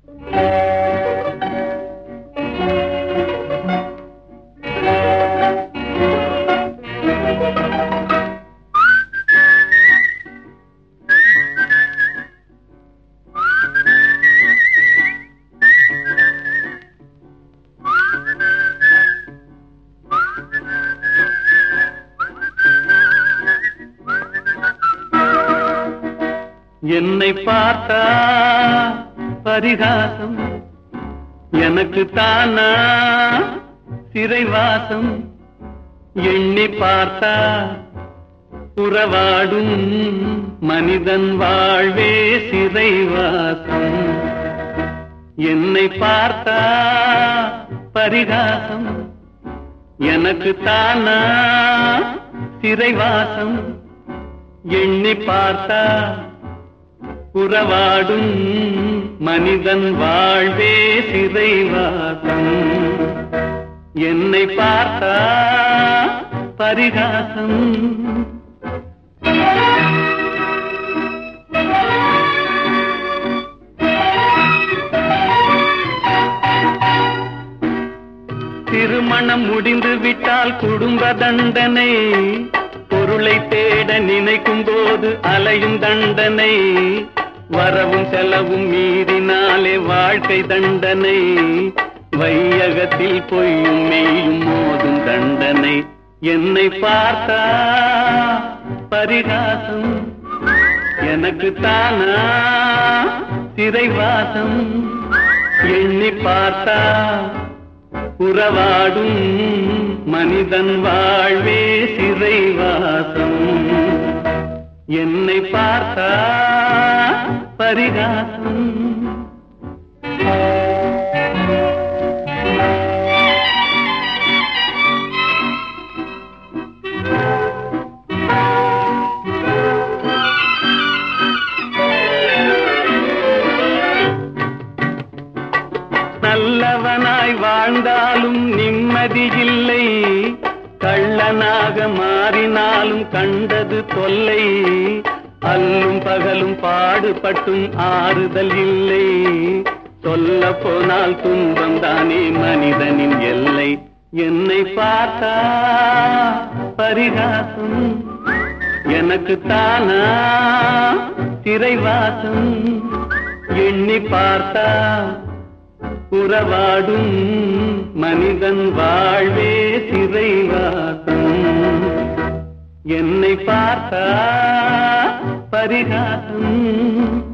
என்னை பார்த்தா பரிகாசம் எனக்கு தானா சிறைவாசம் எண்ணி பார்த்தா உறவாடும் மனிதன் வாழ்வே சிறைவாசம் என்னை பார்த்தா பரிகாசம் எனக்கு தானா சிறைவாசம் எண்ணி பார்த்தா உறவாடும் மனிதன் வாழ்வே சிறைவாசம் என்னை பார்த்தா பரிகாசம் திருமணம் முடிந்து விட்டால் குடும்ப தண்டனை பொருளை தேட நினைக்கும் போது அலையும் தண்டனை வரவும் செலவும் மீறினாலே வாழ்க்கை தண்டனை வையகத்தில் பொய்யும் மெய்யும் மோதும் தண்டனை என்னை பார்த்தா பரிகாசம் எனக்கு தானா சிறைவாசம் எண்ணி பார்த்தா உறவாடும் மனிதன் வாழ்வே சிறைவாசம் என்னை பார்த்தா பரிகாசம் நல்லவனாய் வாழ்ந்தாலும் நிம்மதி இல்லை கள்ளனாக மாறினாலும் கண்டது தொல்லை அல்லும் பகலும் பாடுபட்டும் ஆறுதல் இல்லை சொல்ல போனால் துன்பம் தானே மனிதனின் எல்லை என்னை பார்த்தா பரிகாசம் எனக்கு தானா சிறைவாசம் எண்ணி பார்த்தா உறவாடும் மனிதன் வாழ்வே சிறைவாசம் என்னை பார்த்தா பரிகாசம்